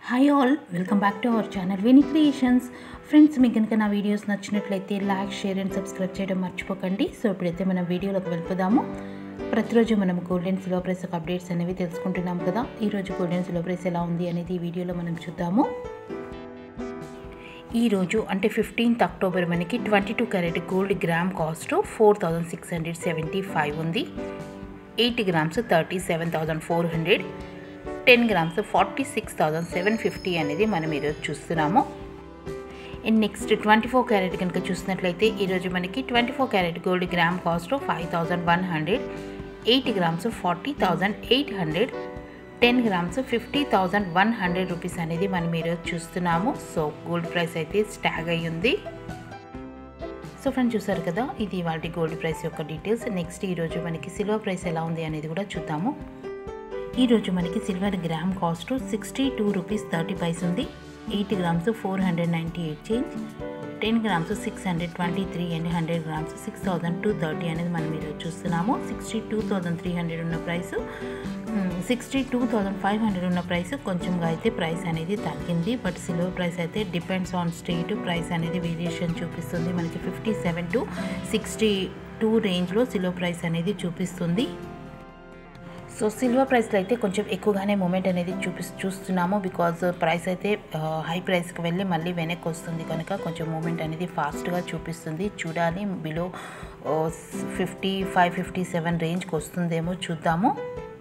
hi all welcome back to our channel Veni creations friends మీకు కనుక నా వీడియోస్ నచ్చినట్లయితే లైక్ షేర్ అండ్ సబ్స్క్రైబ్ చేయడం మర్చిపోకండి సో ఇప్పుడైతే మనం వీడియోలోకి వెళ్ళిపోదాము ప్రతిరోజు మనం గోల్డెన్ సిల్వర్ ప్రైస్ యొక్క అప్డేట్స్ అనేవి తెలుసుకుంటున్నాం కదా ఈరోజు గోల్డెన్ సిల్వర్ ప్రైస్ ఎలా ఉంది అనేది ఈ వీడియోలో మనం చూద్దాము ఈరోజు అంటే ఫిఫ్టీన్త్ అక్టోబర్ మనకి twenty two carat gold gram cost four thousand six hundred seventy five ఉంది eight grams thirty seven thousand four hundred ten grams forty six thousand seven fifty అనేది మనం ఈరోజు చూస్తున్నాము and next twenty four carat కనుక చూసినట్లయితే ఈరోజు మనకి twenty four carat gold gram cost five thousand one hundred eight grams forty thousand eight hundred ten grams fifty thousand one hundred rupees అనేది మనం ఈరోజు చూస్తున్నాము సో గోల్డ్ ప్రైస్ అయితే స్టాగ్ అయ్యి ఉంది సో ఫ్రెండ్స్ చూసారు కదా ఇది వాటి గోల్డ్ ప్రైస్ యొక్క డీటెయిల్స్ నెక్స్ట్ ఈరోజు మనకి సిల్వర్ ప్రైస్ ఎలా ఉంది అనేది కూడా చూద్దాము ఈరోజు మనకి silver gram cost sixty two rupees thirty paise ఉంది eight grams four hundred ninety eight change ten grams six hundred twenty three and hundred grams six thousand two thirty అనేది మనం ఈరోజు చూస్తున్నాము sixty two thousand three hundred ఉన్న price sixty two thousand five hundred ఉన్న price కొంచెంగా అయితే price అనేది తగ్గింది బట్ సిల్వర్ ప్రైస్ అయితే డిపెండ్స్ ఆన్ స్టేట్ ప్రైస్ అనేది వేరియేషన్ చూపిస్తుంది మనకి fifty seven to sixty two రేంజ్లో సిల్వర్ ప్రైస్ అనేది చూపిస్తుంది సో సిల్వర్ ప్రైస్లో అయితే కొంచెం ఎక్కువగానే మూమెంట్ అనేది చూపి చూస్తున్నాము బికాజ్ ప్రైస్ అయితే హై ప్రైస్కి వెళ్ళి మళ్ళీ వెనక్కి వస్తుంది కనుక కొంచెం మూమెంట్ అనేది ఫాస్ట్గా చూపిస్తుంది చూడాలి below fifty five fifty seven రేంజ్కి వస్తుందేమో చూద్దాము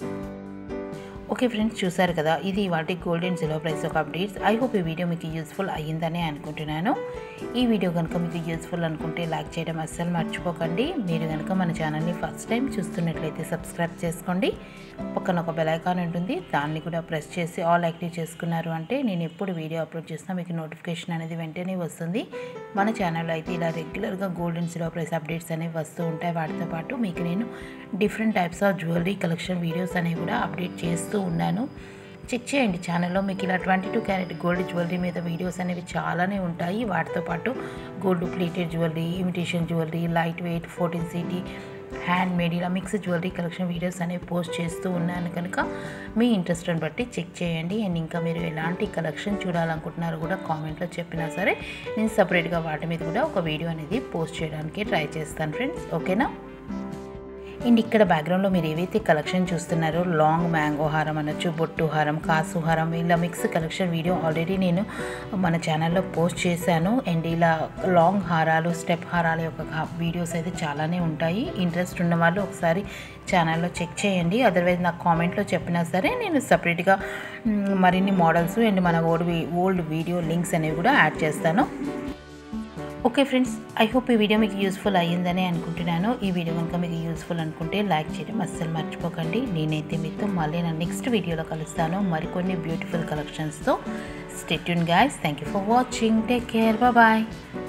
ఓకే ఫ్రెండ్స్ చూసారు కదా ఇది వాటి గోల్డ్ అండ్ సిల్వర్ ప్రైస్ ఒక అప్డేట్స్ ఐ హోప్ ఈ వీడియో మీకు యూస్ఫుల్ అయ్యిందని అనుకుంటున్నాను ఈ వీడియో కనుక మీకు యూస్ఫుల్ అనుకుంటే లైక్ చేయడం అస్సలు మర్చిపోకండి మీరు కనుక మన ఛానల్ని ఫస్ట్ టైం చూస్తున్నట్లయితే సబ్స్క్రైబ్ చేసుకోండి పక్కన ఒక బెల్ ఐకాన్ ఉంటుంది దాన్ని కూడా ప్రెస్ చేసి ఆల్ యాక్టివ్ చేసుకున్నారు అంటే నేను ఎప్పుడు వీడియో అప్లోడ్ చేసినా మీకు నోటిఫికేషన్ అనేది వెంటనే వస్తుంది మన ఛానల్లో అయితే ఇలా రెగ్యులర్గా gold and silver price updates అనేవి వస్తూ ఉంటాయి వాటితో పాటు మీకు నేను different types of jewellery collection videos అనేవి కూడా అప్డేట్ చేస్తూ ఉన్నాను చెక్ చేయండి ఛానల్లో మీకు ఇలా twenty two carat gold jewellery మీద వీడియోస్ అనేవి చాలానే ఉంటాయి వాటితో పాటు gold plated jewellery imitation jewellery light weight fourteen city hand made ఇలా మిక్స్ జ్యువెలరీ కలెక్షన్ వీడియోస్ అనేవి పోస్ట్ చేస్తూ ఉన్నాను కనుక మీ ఇంట్రెస్ట్ని బట్టి చెక్ చేయండి అండ్ ఇంకా మీరు ఎలాంటి కలెక్షన్ చూడాలనుకుంటున్నారో కూడా కామెంట్లో చెప్పినా సరే నేను సపరేట్గా వాటి మీద కూడా ఒక వీడియో అనేది పోస్ట్ చేయడానికి ట్రై చేస్తాను ఫ్రెండ్స్ ఓకేనా అండ్ ఇక్కడ బ్యాక్గ్రౌండ్లో మీరు ఏవైతే కలెక్షన్ చూస్తున్నారో లాంగ్ మ్యాంగో హారం అనొచ్చు బొట్టు హారం కాసు హారం ఇలా మిక్స్ కలెక్షన్ వీడియో ఆల్రెడీ నేను మన ఛానల్లో పోస్ట్ చేశాను అండ్ ఇలా లాంగ్ హారాలు స్టెప్ హారాల యొక్క వీడియోస్ అయితే చాలానే ఉంటాయి ఇంట్రెస్ట్ ఉన్న వాళ్ళు ఒకసారి ఛానల్లో చెక్ చేయండి అదర్వైజ్ నాకు కామెంట్లో చెప్పినా సరే నేను సపరేట్గా మరిన్ని మోడల్స్ అండ్ మన ఓల్డ్ ఓల్డ్ వీడియో లింక్స్ అనేవి కూడా యాడ్ చేస్తాను ఓకే ఫ్రెండ్స్ ఐ హోప్ ఈ వీడియో మీకు యూస్ఫుల్ అయ్యిందని అనుకుంటున్నాను ఈ వీడియో కనుక మీకు యూస్ఫుల్ అనుకుంటే లైక్ చేయడం అస్సలు మర్చిపోకండి నేనైతే మీతో మళ్ళీ నా నెక్స్ట్ వీడియోలో కలుస్తాను మరికొన్ని బ్యూటిఫుల్ కలెక్షన్స్తో stay tuned guys thank you for watching take care bye